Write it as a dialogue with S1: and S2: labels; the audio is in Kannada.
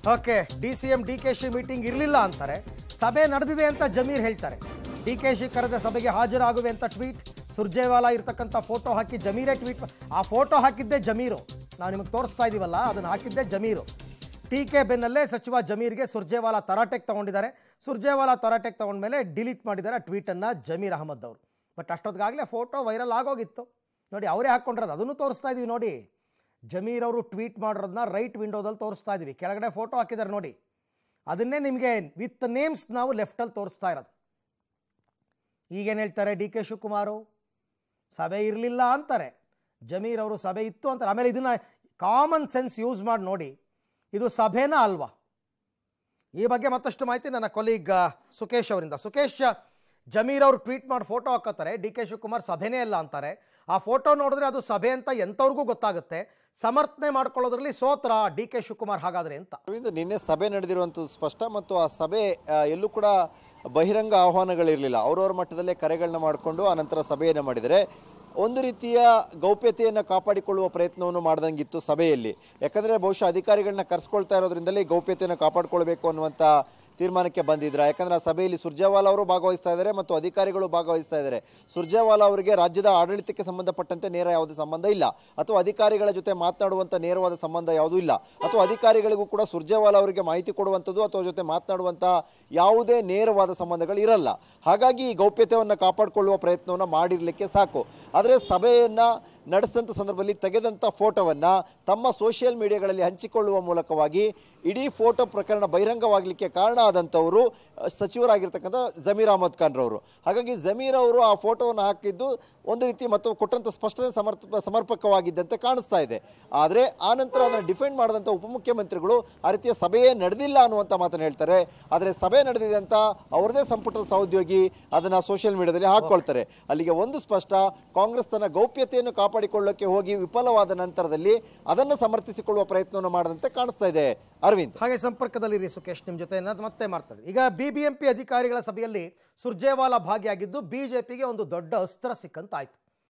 S1: okay D C M D K ಶಿ ಮೀಟಿಂಗ್ ಇರಲಿಲ್ಲ ಅಂತಾರೆ ಸಭೆ ನಡೆದಿದೆ ಅಂತ ಜಮೀರ್ ಹೇಳ್ತಾರೆ ಡಿ ಕೆ ಶಿ ಕರೆದ ಸಭೆಗೆ ಹಾಜರಾಗುವೆ ಅಂತ ಟ್ವೀಟ್ ಸುರ್ಜೇವಾಲಾ ಇರ್ತಕ್ಕಂಥ ಫೋಟೋ ಹಾಕಿ ಜಮೀರೇ ಟ್ವೀಟ್ ಆ ಫೋಟೋ ಹಾಕಿದ್ದೇ ಜಮೀರು ನಾವು ನಿಮಗೆ ತೋರಿಸ್ತಾ ಇದೀವಲ್ಲ ಅದನ್ನು ಹಾಕಿದ್ದೇ ಜಮೀರು ಟೀಕೆ ಬೆನ್ನಲ್ಲೇ ಸಚಿವ ಜಮೀರ್ಗೆ ಸುರ್ಜೇವಾಲಾ ತರಾಟೆಗೆ ತಗೊಂಡಿದ್ದಾರೆ ಸುರ್ಜೇವಾಲಾ ತರಾಟೆಗೆ ತಗೊಂಡ್ಮೇಲೆ ಡಿಲೀಟ್ ಮಾಡಿದ್ದಾರೆ ಆ ಟ್ವೀಟನ್ನು ಜಮೀರ್ ಅಹಮದ್ ಅವರು ಬಟ್ ಅಷ್ಟೊತ್ತಿಗಾಗಲೇ ಫೋಟೋ ವೈರಲ್ ಆಗೋಗಿತ್ತು ನೋಡಿ ಅವರೇ ಹಾಕ್ಕೊಂಡಿರೋದು ಅದನ್ನು ತೋರಿಸ್ತಾ ಇದೀವಿ ನೋಡಿ ಜಮೀರ್ ಅವರು ಟ್ವೀಟ್ ಮಾಡಿರೋದನ್ನ ರೈಟ್ ವಿಂಡೋದಲ್ಲಿ ತೋರಿಸ್ತಾ ಇದೀವಿ ಕೆಳಗಡೆ ಫೋಟೋ ಹಾಕಿದ್ದಾರೆ ನೋಡಿ ಅದನ್ನೇ ನಿಮಗೆ ವಿತ್ ನೇಮ್ಸ್ ನಾವು ಲೆಫ್ಟಲ್ಲಿ ತೋರಿಸ್ತಾ ಇರೋದು ಈಗೇನು ಹೇಳ್ತಾರೆ ಡಿ ಕೆ ಶಿವಕುಮಾರು ಸಭೆ ಇರಲಿಲ್ಲ ಅಂತಾರೆ ಜಮೀರ್ ಅವರು ಸಭೆ ಇತ್ತು ಅಂತಾರೆ ಆಮೇಲೆ ಇದನ್ನ ಕಾಮನ್ ಸೆನ್ಸ್ ಯೂಸ್ ಮಾಡಿ ನೋಡಿ ಇದು ಸಭೆನಾ ಅಲ್ವಾ ಈ ಬಗ್ಗೆ ಮತ್ತಷ್ಟು ಮಾಹಿತಿ ನನ್ನ ಕೊಲೀಗ್ ಸುಕೇಶ್ ಅವರಿಂದ ಸುಕೇಶ್ ಜಮೀರ್ ಅವರು ಟ್ವೀಟ್ ಮಾಡಿ ಫೋಟೋ ಹಾಕೋತಾರೆ ಡಿ ಕೆ ಶಿವಕುಮಾರ್ ಸಭೆನೇ ಅಲ್ಲ ಅಂತಾರೆ ಆ ಫೋಟೋ ನೋಡಿದ್ರೆ ಅದು ಸಭೆ ಅಂತ ಎಂಥವ್ರಿಗೂ ಗೊತ್ತಾಗುತ್ತೆ ಸಮರ್ಥನೆ ಮಾಡ್ಕೊಳ್ಳೋದ್ರಲ್ಲಿ ಸೋತ್ರ ಡಿ ಕೆ ಶಿವಕುಮಾರ್ ಹಾಗಾದ್ರೆ ಅಂತ
S2: ಅರವಿಂದ್ ನಿನ್ನೆ ಸಭೆ ನಡೆದಿರುವಂಥದ್ದು ಸ್ಪಷ್ಟ ಮತ್ತು ಆ ಸಭೆ ಆ, ಎಲ್ಲೂ ಕೂಡ ಬಹಿರಂಗ ಆಹ್ವಾನಗಳಿರಲಿಲ್ಲ ಅವ್ರವ್ರ ಮಟ್ಟದಲ್ಲೇ ಕರೆಗಳನ್ನ ಮಾಡಿಕೊಂಡು ಆನಂತರ ಸಭೆಯನ್ನು ಮಾಡಿದರೆ ಒಂದು ರೀತಿಯ ಗೌಪ್ಯತೆಯನ್ನು ಕಾಪಾಡಿಕೊಳ್ಳುವ ಪ್ರಯತ್ನವನ್ನು ಮಾಡ್ದಂಗಿತ್ತು ಸಭೆಯಲ್ಲಿ ಯಾಕಂದರೆ ಬಹುಶಃ ಅಧಿಕಾರಿಗಳನ್ನ ಕರೆಸ್ಕೊಳ್ತಾ ಇರೋದ್ರಿಂದಲೇ ಗೌಪ್ಯತೆಯನ್ನು ಕಾಪಾಡಿಕೊಳ್ಬೇಕು ಅನ್ನುವಂಥ ತೀರ್ಮಾನಕ್ಕೆ ಬಂದಿದ್ರ ಯಾಕಂದ್ರೆ ಆ ಸಭೆಯಲ್ಲಿ ಸುರ್ಜೇವಾಲಾ ಅವರು ಭಾಗವಹಿಸ್ತಾ ಇದ್ದಾರೆ ಮತ್ತು ಅಧಿಕಾರಿಗಳು ಭಾಗವಹಿಸ್ತಾ ಇದ್ದಾರೆ ಸುರ್ಜೇವಾಲಾ ಅವರಿಗೆ ರಾಜ್ಯದ ಆಡಳಿತಕ್ಕೆ ಸಂಬಂಧಪಟ್ಟಂತೆ ನೇರ ಯಾವುದೇ ಸಂಬಂಧ ಇಲ್ಲ ಅಥವಾ ಅಧಿಕಾರಿಗಳ ಜೊತೆ ಮಾತನಾಡುವಂಥ ನೇರವಾದ ಸಂಬಂಧ ಯಾವುದೂ ಇಲ್ಲ ಅಥವಾ ಅಧಿಕಾರಿಗಳಿಗೂ ಕೂಡ ಸುರ್ಜೇವಾಲಾ ಅವರಿಗೆ ಮಾಹಿತಿ ಕೊಡುವಂಥದ್ದು ಅಥವಾ ಜೊತೆ ಮಾತನಾಡುವಂಥ ಯಾವುದೇ ನೇರವಾದ ಸಂಬಂಧಗಳು ಇರಲ್ಲ ಹಾಗಾಗಿ ಈ ಗೌಪ್ಯತೆಯನ್ನು ಕಾಪಾಡಿಕೊಳ್ಳುವ ಪ್ರಯತ್ನವನ್ನು ಮಾಡಿರಲಿಕ್ಕೆ ಸಾಕು ಆದರೆ ಸಭೆಯನ್ನು ನಡೆಸಿದಂಥ ಸಂದರ್ಭದಲ್ಲಿ ತೆಗೆದಂಥ ಫೋಟೋವನ್ನು ತಮ್ಮ ಸೋಷಿಯಲ್ ಮೀಡಿಯಾಗಳಲ್ಲಿ ಹಂಚಿಕೊಳ್ಳುವ ಮೂಲಕವಾಗಿ ಇಡೀ ಫೋಟೋ ಪ್ರಕರಣ ಬಹಿರಂಗವಾಗಲಿಕ್ಕೆ ಕಾರಣ ಆದಂಥವರು ಅಹ್, ಸಚಿವರಾಗಿರ್ತಕ್ಕಂಥ ಜಮೀರ್ ಅಹಮದ್ ಖಾನ್ ರವರು ಹಾಗಾಗಿ ಜಮೀರ್ ಅವರು ಆ ಫೋಟೋವನ್ನು ಹಾಕಿದ್ದು ಒಂದು ರೀತಿ ಮತ್ತು ಕೊಟ್ಟಂಥ ಸ್ಪಷ್ಟನೆ ಸಮರ್ಪ ಸಮರ್ಪಕವಾಗಿದ್ದಂತೆ ಕಾಣಿಸ್ತಾ ಇದೆ ಆದರೆ ಆ ನಂತರ ಅದನ್ನು ಡಿಫೆಂಡ್ ಮಾಡಿದಂಥ ಉಪಮುಖ್ಯಮಂತ್ರಿಗಳು ಆ ರೀತಿಯ ಸಭೆಯೇ ನಡೆದಿಲ್ಲ ಅನ್ನುವಂಥ ಮಾತನ್ನು ಹೇಳ್ತಾರೆ ಆದರೆ ಸಭೆ ನಡೆದಿದೆ ಅಂತ ಅವ್ರದೇ ಸಂಪುಟದ ಸಹೋದ್ಯೋಗಿ ಅದನ್ನು ಸೋಷಿಯಲ್ ಮೀಡಿಯಾದಲ್ಲಿ ಹಾಕ್ಕೊಳ್ತಾರೆ ಅಲ್ಲಿಗೆ ಒಂದು ಸ್ಪಷ್ಟ ಕಾಂಗ್ರೆಸ್ ತನ್ನ ಗೌಪ್ಯತೆಯನ್ನು ಕಾಪಾಡಿಕೊಳ್ಳೋಕೆ ಹೋಗಿ ವಿಫಲವಾದ ನಂತರದಲ್ಲಿ ಅದನ್ನು ಸಮರ್ಥಿಸಿಕೊಳ್ಳುವ ಪ್ರಯತ್ನವನ್ನು ಮಾಡದಂತೆ ಕಾಣಿಸ್ತಾ ಇದೆ ಅರವಿಂದ್
S1: ಹಾಗೆ ಸಂಪರ್ಕದಲ್ಲಿರಿ ಸುಕೇಶ್ ನಿಮ್ಮ ಜೊತೆ ನಾನು ಮತ್ತೆ ಮಾಡ್ತಾರೆ ಈಗ ಬಿ ಬಿ ಎಂ ಪಿ ಅಧಿಕಾರಿಗಳ ಸಭೆಯಲ್ಲಿ ಸುರ್ಜೇವಾಲಾ ಭಾಗಿಯಾಗಿದ್ದು ಬಿಜೆಪಿಗೆ ಒಂದು ದೊಡ್ಡ ಅಸ್ತ್ರ ಸಿಕ್ಕಂತಾಯ್ತು